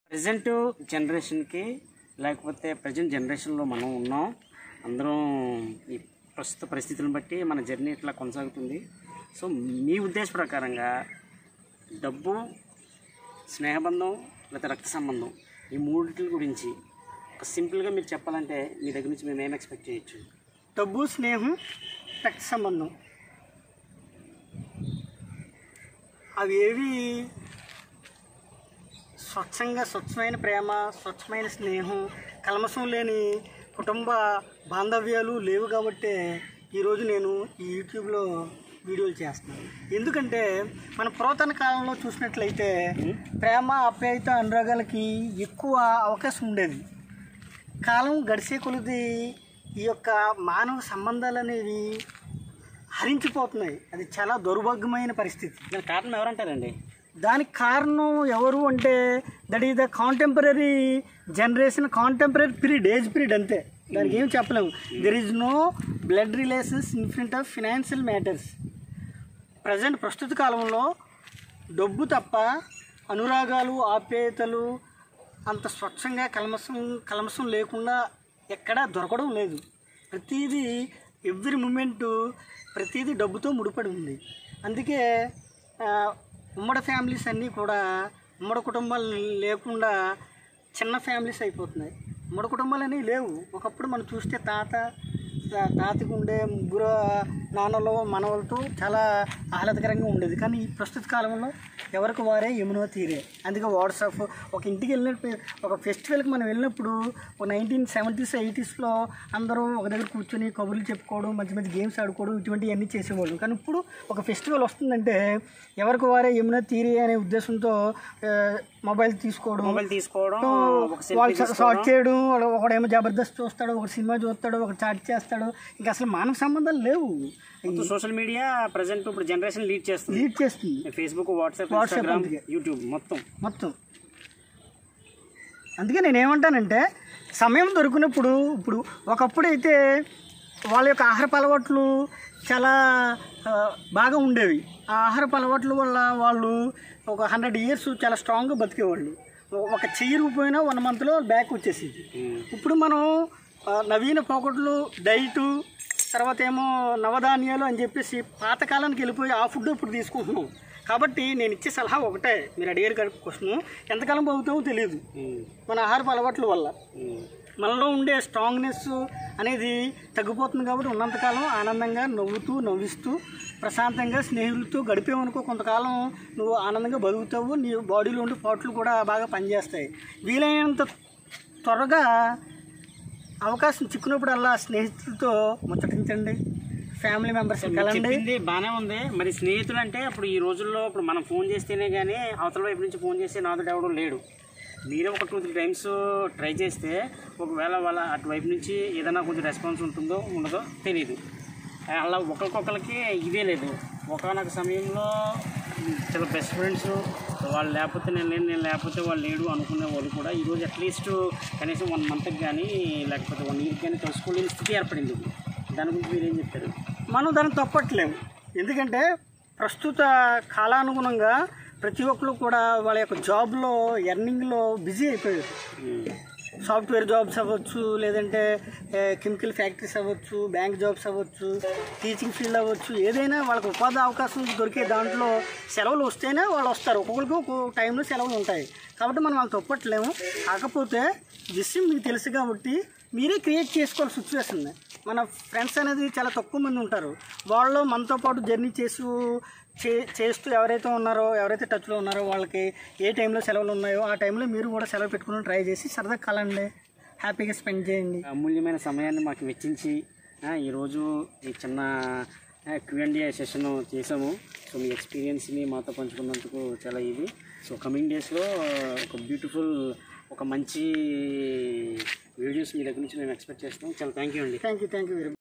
Present జనరేషన్కి లేకపోతే present జనరేషన్లో మనం ఉన్నాం అందరం ఈ ప్రస్తుత పరిస్థితులను బట్టి మన జర్నీ ఇట్లా కొనసాగుతుంది సో మీ ఉద్దేశ ప్రకారంగా డబ్బు స్నేహబంధం లేకపోతే రక్త సంబంధం ఈ మూడిటి గురించి ఒక సింపుల్గా మీరు చెప్పాలంటే మీ దగ్గర నుంచి మేము ఏం ఎక్స్పెక్ట్ చేయొచ్చు డబ్బు స్నేహం రక్త సంబంధం అవి ఏవి స్వచ్ఛంగా స్వచ్ఛమైన ప్రేమ స్వచ్ఛమైన స్నేహం కల్మషం లేని కుటుంబ బాంధవ్యాలు లేవు కాబట్టే ఈరోజు నేను ఈ యూట్యూబ్లో వీడియోలు చేస్తున్నాను ఎందుకంటే మన పురాతన కాలంలో చూసినట్లయితే ప్రేమ ఆప్యాయత అనురాగాలకి ఎక్కువ అవకాశం ఉండేది కాలం గడిచే కొలది ఈ యొక్క మానవ సంబంధాలు అనేవి హరించిపోతున్నాయి అది చాలా దౌర్భాగ్యమైన పరిస్థితి దానికి కారణం ఎవరంటారండి దానికి కారణం ఎవరు అంటే that is the contemporary generation contemporary period age period అంతే దానికి ఏం చెప్పలేము there is no blood relations in front of financial matters present ప్రస్తుత కాలంలో డబ్బు తప్ప అనురాగాలు ఆప్యాయతలు అంత స్వచ్ఛంగా కల్మసం కల్మసం లేకుండా ఎక్కడా దొరకడం లేదు ప్రతిదీ ఎవ్రీ మూమెంట్ ప్రతిదీ డబ్బుతో ముడిపడి ఉంది అందుకే ఆ, ఉమ్మడి ఫ్యామిలీస్ అన్నీ కూడా ఉమ్మడి కుటుంబాలు లేకుండా చిన్న ఫ్యామిలీస్ అయిపోతున్నాయి ఉమ్మడి కుటుంబాలు అనేవి లేవు ఒకప్పుడు మనం చూస్తే తాత తా- తాతకి ఉండే ముగ్గురు నాన్నలు మనవలతో చాలా ఆహ్లాదకరంగా ఉండేది కానీ ఈ ప్రస్తుత కాలంలో ఎవరికి వారే యమునో తీరే అందుకే వాట్సాప్ ఒక ఇంటికి వెళ్ళినప్పుడు ఒక ఫెస్టివల్కి మనం వెళ్ళినప్పుడు ఒక నైన్టీన్ సెవెంటీస్ ఎయిటీస్లో అందరూ ఒక దగ్గర కూర్చొని కబుర్లు చెప్పుకోవడం మంచి మంచి గేమ్స్ ఆడుకోవడం ఇటువంటివన్నీ చేసేవాళ్ళు కానీ ఇప్పుడు ఒక ఫెస్టివల్ వస్తుందంటే ఎవరికి వారే యమునా తీరే అనే ఉద్దేశంతో ఆ, మొబైల్ తీసుకోవడం మొబైల్ తీసుకోవడం ఒక వాళ్ళు సెల్ఫీ షార్ట్ చేయడం వాడు- ఒకడేమో జబర్దస్త్ చూస్తాడు ఒక సినిమా చూస్తాడు ఒక చాట్ చేస్తాడు ఇంకా అసలు మానవ సంబంధాలు లేవు సోషల్ మీడియా ప్రజెంట్ ఇప్పుడు జనరేషన్ లీడ్ చేస్తుంది లీడ్ చేస్తుంది ఫేస్బుక్ వాట్సాప్ WhatsApp ఇన్స్టాగ్రామ్ అందుకే. యూట్యూబ్ మొత్తం మొత్తం అందుకే నేను ఏమంటానంటే సమయం దొరికినప్పుడు ఇప్పుడు ఒకప్పుడు అయితే వాళ్ళ యొక్క ఆహారపు అలవాట్లు చాలా ఆ, బాగా ఉండేవి ఆ ఆహారపు అలవాట్ల వల్ల వాళ్ళు ఒక హండ్రెడ్ ఇయర్స్ చాలా స్ట్రాంగ్గా బతికేవాళ్ళు ఒక- ఒక చెయ్యి రూపోయినా వన్ మంత్లో బ్యాక్ వచ్చేసింది ఇప్పుడు మనం ఆ, నవీన పోకట్లు డైటు తర్వాత ఏమో నవధాన్యాలు అని చెప్పేసి పాతకాలానికి వెళ్ళిపోయి ఆ ఫుడ్ ఇప్పుడు తీసుకుంటున్నాం కాబట్టి నేను ఇచ్చే సలహా ఒకటే మీరు అడిగారు క్వశ్చన్ ఎంతకాలం పోతామో తెలియదు మన ఆహారపు అలవాట్ల వల్ల మనలో ఉండే స్ట్రాంగ్నెస్ అనేది తగ్గిపోతుంది కాబట్టి ఉన్నంతకాలం ఆనందంగా నవ్వుతూ నవ్విస్తూ ప్రశాంతంగా స్నేహితులతో గడిపేవనుకో కొంతకాలం నువ్వు ఆనందంగా బతుకుతావు నీ బాడీలో ఉండే పాటలు కూడా బాగా పనిచేస్తాయి వీలైనంత త్వరగా అవకాశం చిక్కునప్పుడల్లా స్నేహితులతో ముచ్చటించండి ఫ్యామిలీ మెంబర్స్ కలండి చెప్పింది బాగానే ఉంది మరి స్నేహితులు అంటే ఇప్పుడు ఈ రోజుల్లో ఇప్పుడు మనం ఫోన్ చేస్తేనే కానీ అవతల వైపు నుంచి ఫోన్ చేస్తే నాతో ఎవడం లేడు మీరే ఒక టూ త్రీ టైమ్స్ ట్రై చేస్తే ఒకవేళ వాళ్ళ అటువైపు నుంచి ఏదైనా కొంచెం రెస్పాన్స్ ఉంటుందో ఉండదో తెలియదు అలా ఒకరికొకరికి ఇదే లేదు ఒకనొక సమయంలో చాలా బెస్ట్ ఫ్రెండ్స్ వాళ్ళు లేకపోతే నేను లేను నేను లేకపోతే వాళ్ళు లేడు అనుకునే వాళ్ళు కూడా ఈరోజు అట్లీస్ట్ కనీసం వన్ మంత్కి కానీ లేకపోతే వన్ ఇయర్కి కానీ తెలుసుకోలేని స్థితి ఏర్పడింది దాని గురించి మీరు ఏం చెప్తారు మనం దాన్ని తప్పట్లేము ఎందుకంటే ప్రస్తుత కాలానుగుణంగా ప్రతి ఒక్కరు కూడా వాళ్ళ యొక్క జాబ్లో ఎర్నింగ్లో బిజీ అయిపోయారు సాఫ్ట్వేర్ జాబ్స్ అవ్వచ్చు లేదంటే కెమికల్ ఫ్యాక్టరీస్ అవ్వచ్చు బ్యాంక్ జాబ్స్ అవ్వచ్చు టీచింగ్ ఫీల్డ్ అవ్వచ్చు ఏదైనా వాళ్ళకి ఉపాధి అవకాశం దొరికే దాంట్లో సెలవులు వస్తేనే వాళ్ళు వస్తారు ఒక్కొక్కరికి ఒక్కొక్క టైంలో సెలవులు ఉంటాయి కాబట్టి మనం వాళ్ళు తప్పట్లేము కాకపోతే విషయం మీకు తెలుసు కాబట్టి మీరే క్రియేట్ చేసుకోవాలి సిచ్యువేషన్ మన ఫ్రెండ్స్ అనేది చాలా తక్కువ మంది ఉంటారు వాళ్ళు మనతో పాటు జర్నీ చేసి చే చేస్తూ ఎవరైతే ఉన్నారో ఎవరైతే టచ్లో ఉన్నారో వాళ్ళకి ఏ టైంలో సెలవులు ఉన్నాయో ఆ టైంలో మీరు కూడా సెలవు పెట్టుకుని ట్రై చేసి సరదా కలండి హ్యాపీగా స్పెండ్ చేయండి అమూల్యమైన సమయాన్ని మాకు వెచ్చించి ఆ, ఈరోజు ఈ చిన్న క్యూఎండి సెషన్ చేసాము సో మీ ఎక్స్పీరియన్స్ని మాతో పంచుకున్నందుకు చాలా ఇది సో కమింగ్ డేస్లో ఒక బ్యూటిఫుల్ ఒక మంచి వీడియోస్ మీ దగ్గర నుంచి మేము ఎక్స్పెక్ట్ చేస్తాం చాలా థ్యాంక్ యూ అండి thank you thank you very